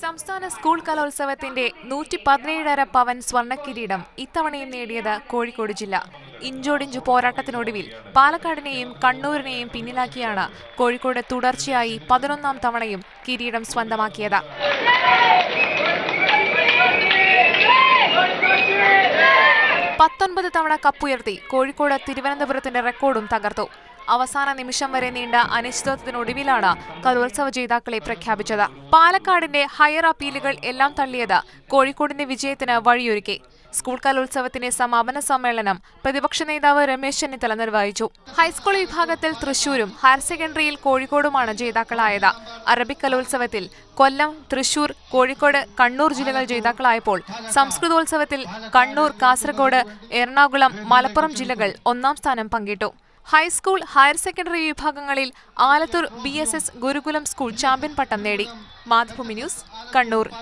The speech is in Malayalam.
സംസ്ഥാന സ്കൂൾ കലോത്സവത്തിന്റെ നൂറ്റി പതിനേഴര പവൻ സ്വർണ്ണ കിരീടം ഇത്തവണയും നേടിയത് കോഴിക്കോട് ജില്ല ഇഞ്ചോടിഞ്ചു പോരാട്ടത്തിനൊടുവിൽ പാലക്കാടിനെയും കണ്ണൂരിനെയും പിന്നിലാക്കിയാണ് കോഴിക്കോട് തുടർച്ചയായി പതിനൊന്നാം തവണയും കിരീടം സ്വന്തമാക്കിയത് പത്തൊൻപത് തവണ കപ്പുയർത്തി കോഴിക്കോട് തിരുവനന്തപുരത്തിന്റെ റെക്കോർഡും തകർത്തു അവസാന നിമിഷം വരെ നീണ്ട അനിശ്ചിതത്വത്തിനൊടുവിലാണ് കലോത്സവ ജേതാക്കളെ പ്രഖ്യാപിച്ചത് പാലക്കാടിന്റെ ഹയർ അപ്പീലുകൾ എല്ലാം തള്ളിയത് കോഴിക്കോടിന്റെ വിജയത്തിന് വഴിയൊരുക്കി സ്കൂൾ കലോത്സവത്തിന്റെ സമാപന സമ്മേളനം പ്രതിപക്ഷ നേതാവ് രമേശ് ചെന്നിത്തല നിർവഹിച്ചു ഹൈസ്കൂൾ വിഭാഗത്തിൽ തൃശൂരും ഹയർ സെക്കൻഡറിയിൽ കോഴിക്കോടുമാണ് ജേതാക്കളായത് അറബിക് കലോത്സവത്തിൽ കൊല്ലം തൃശൂർ കോഴിക്കോട് കണ്ണൂർ ജില്ലകൾ ജേതാക്കളായപ്പോൾ സംസ്കൃതോത്സവത്തിൽ കണ്ണൂർ കാസർഗോഡ് എറണാകുളം മലപ്പുറം ജില്ലകൾ ഒന്നാം സ്ഥാനം പങ്കിട്ടു ഹൈസ്കൂൾ ഹയർ സെക്കൻഡറി വിഭാഗങ്ങളിൽ Alathur B S S Gurukulam school champion പട്ടം നേടി മാതൃഭൂമി ന്യൂസ് കണ്ണൂർ